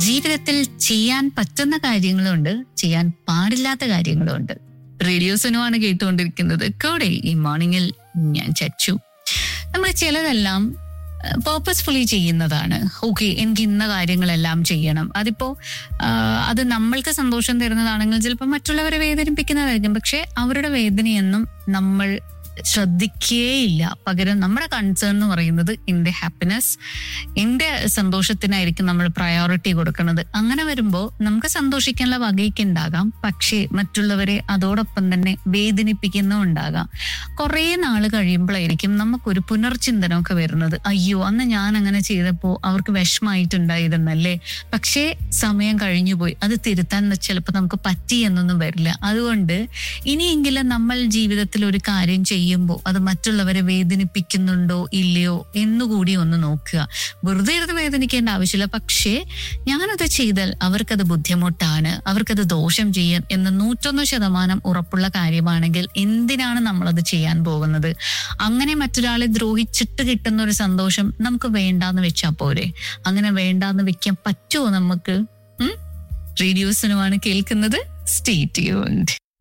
ജീവിതത്തിൽ ചെയ്യാൻ പറ്റുന്ന കാര്യങ്ങളുണ്ട് ചെയ്യാൻ പാടില്ലാത്ത കാര്യങ്ങളുണ്ട് റേഡിയോ സുനുവാണ് കേട്ടുകൊണ്ടിരിക്കുന്നത് കൂടെ ഈ മോർണിംഗിൽ ഞാൻ ചച്ചു നമ്മൾ ചിലതെല്ലാം പേർപ്പസ്ഫുള്ളി ചെയ്യുന്നതാണ് ഓക്കെ എനിക്ക് ഇന്ന കാര്യങ്ങളെല്ലാം ചെയ്യണം അതിപ്പോ ആ, അത് നമ്മൾക്ക് സന്തോഷം തരുന്നതാണെങ്കിൽ ചിലപ്പോൾ മറ്റുള്ളവരെ വേദനിപ്പിക്കുന്നതായിരിക്കും പക്ഷെ അവരുടെ വേദനയൊന്നും നമ്മൾ ശ്രദ്ധിക്കേയില്ല പകരം നമ്മുടെ കൺസേൺ എന്ന് പറയുന്നത് എന്റെ ഹാപ്പിനെസ് എന്റെ സന്തോഷത്തിനായിരിക്കും നമ്മൾ പ്രയോറിറ്റി കൊടുക്കുന്നത് അങ്ങനെ വരുമ്പോൾ നമുക്ക് സന്തോഷിക്കാനുള്ള വകയൊക്കെ ഉണ്ടാകാം പക്ഷേ മറ്റുള്ളവരെ അതോടൊപ്പം തന്നെ വേദനിപ്പിക്കുന്നതും ഉണ്ടാകാം കുറേ നാൾ കഴിയുമ്പോഴായിരിക്കും നമുക്കൊരു പുനർചിന്തനമൊക്കെ വരുന്നത് അയ്യോ അന്ന് ഞാൻ അങ്ങനെ ചെയ്തപ്പോൾ അവർക്ക് വിഷമായിട്ടുണ്ടായിരുന്നല്ലേ പക്ഷേ സമയം കഴിഞ്ഞു പോയി അത് തിരുത്താൻ ചിലപ്പോൾ നമുക്ക് പറ്റി എന്നൊന്നും വരില്ല അതുകൊണ്ട് ഇനിയെങ്കിലും നമ്മൾ ജീവിതത്തിൽ ഒരു കാര്യം ചെയ്യുമ്പോൾ അത് മറ്റുള്ളവരെ വേദനിപ്പിക്കുന്നുണ്ടോ ഇല്ലയോ എന്നുകൂടി ഒന്ന് നോക്കുക വെറുതെ ഇരുന്ന് വേദനിക്കേണ്ട ആവശ്യമില്ല പക്ഷേ ഞാനത് ചെയ്താൽ അവർക്കത് ബുദ്ധിമുട്ടാണ് അവർക്കത് ദോഷം ചെയ്യാൻ എന്ന് നൂറ്റൊന്ന് ശതമാനം ഉറപ്പുള്ള കാര്യമാണെങ്കിൽ എന്തിനാണ് നമ്മളത് ചെയ്യാൻ പോകുന്നത് അങ്ങനെ മറ്റൊരാളെ ദ്രോഹിച്ചിട്ട് കിട്ടുന്ന ഒരു സന്തോഷം നമുക്ക് വേണ്ടാന്ന് വെച്ചാൽ പോരെ അങ്ങനെ വേണ്ടാന്ന് വെക്കാൻ പറ്റുമോ നമുക്ക് റേഡിയോസിനുമാണ് കേൾക്കുന്നത് സ്റ്റേ ട്യൂൺഡ്